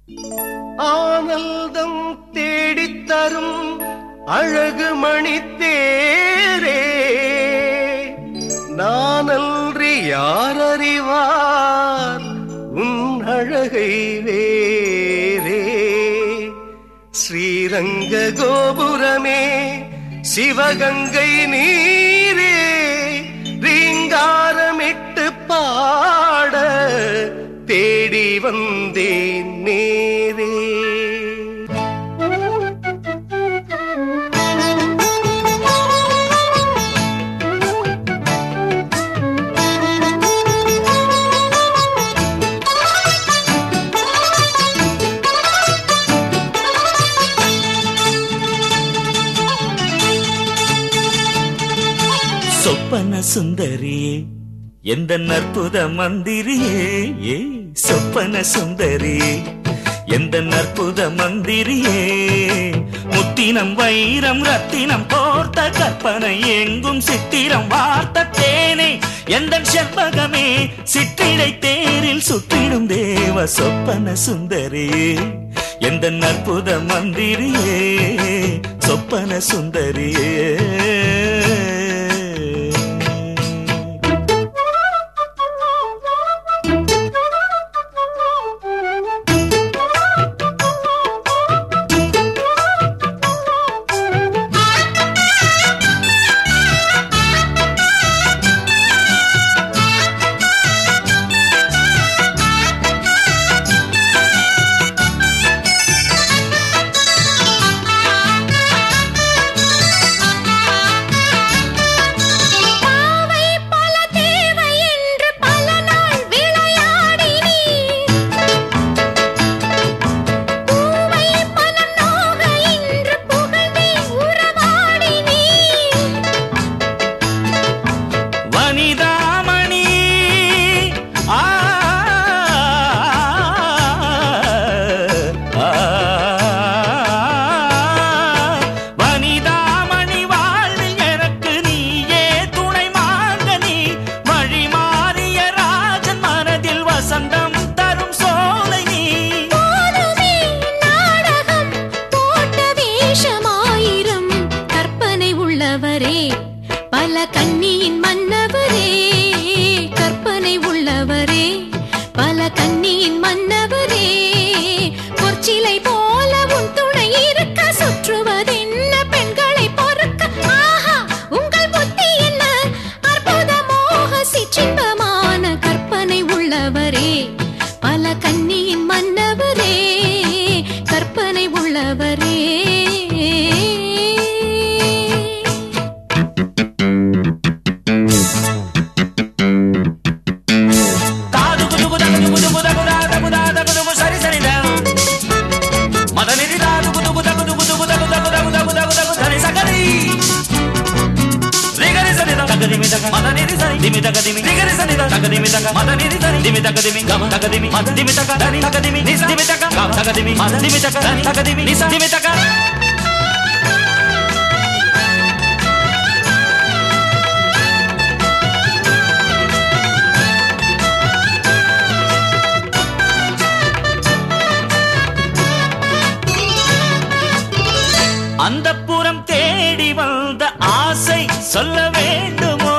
ஆனந்தம் தேடித்தரும் அழகு மணித்தேரே நானன்றி யாரறிவார் உன் அழகை வேரே ஸ்ரீரங்க கோபுரமே சிவகங்கை நீரே ரீங்காரமிட்டு பாட தேடி வந்தேன் நேரே சொப்பன சுந்தரியே எந்த அற்புத மந்திரியே ஏ சொப்பன சுந்தரியே எந்த அற்புத மந்திரியே முத்தினம் வைரம் ரத்தினம் போர்த்த கற்பனை எங்கும் சித்திரம் வார்த்த தேனே எந்த செவ்வகமே சிற்றிடை தேரில் சுற்றிடும் தேவ சொப்பன சுந்தரியே எந்த அற்புத மந்திரியே சொப்பன சுந்தரியே பாவை பல தேவை என்று பல நாள் விளையாடினீர் பூவை மனம் நோக என்று புகழ்ந்தே உறவாடினீர் வனிதாமணி ஆ, ஆ, வனிதாமணி வாழ்வில் எனக்கு நீயே துணை மாங்கனி வழி மாறிய ராஜன் மனதில் வசந்தம் தரும் சோலை நீ போதுமே நாடகம் போட்ட வேஷமாயிரம் கற்பனை உள்ளவரே பல கன்னியின் மன்னவரே கற்பனை உள்ளவரே பல கன்னியின் மன்னவரே பொற்சிலை போல உன் துணை இருக்க சுற்றுவதென்ன பெண்களை பொறுக்க ஆஹா உங்கள் புத்தி என்ன அற்புத மோக சிற்றின்பமான கற்பனை உள்ளவரே பல கன்னியின் மன்னவரே கற்பனை உள்ளவரே தாது குது குத குது குது குத குதா தகுதா தகுது சரி சரி மதனிரி தாது குது குத குது குது குத குத குத குத குத குத குத சரி சகரி ரிகரி சரி தகதி மி தக மதனிரி சரி திமி தக திமி ரிகரி சரி தகதி மி தக மதனிரி சரி திமி தக திமி கம தக திமி மத திமி தக தனி தக திமி நிச திமி தக கம தக திமி மத திமி தக தனி தக திமி நிச திமி தக அந்த புறம் தேடி வந்த ஆசை சொல்ல வேண்டுமோ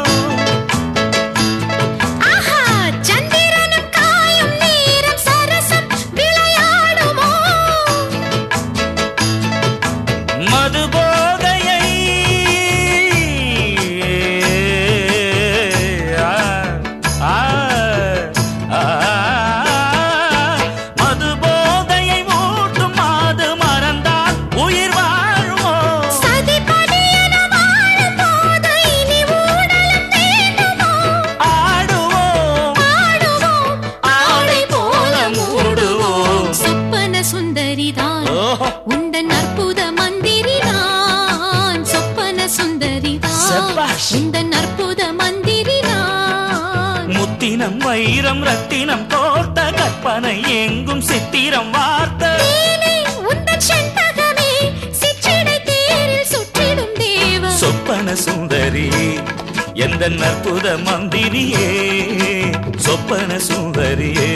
ஆஹா சந்திரனும் காயும் நேரம் சரசம் விளையாடுமோ மது போதையை ஆ, ஆ, ஆ, மது போதையை மூட்டும் மாது மறந்தால் உயிர் வாழுமோ சதிபதியென வாழும் போது இனி ஊடலும் வேண்டுமோ ஆடுவோம் ஆடுவோம் ஆடை போல மூடுவோம் சொப்பன சுந்தரிதான் ஓஹோ. உந்தன் அற்புத மந்திரிதான் சொப்பன சுந்தரிதான் சபாஷ். உந்தன் அற்புத மந்திரிதான் முத்தினம் வைரம் ரத்தினம் கோர்த்த கற்பனை எங்கும் சித்திரம் வார்த்த தேனே, உந்தன் செண்பகமே சிற்றிடை தேரில் சுற்றிடும் தேவ சொப்பன சுந்தரி எந்த அற்புத மந்திரியே சொப்பன சுந்தரியே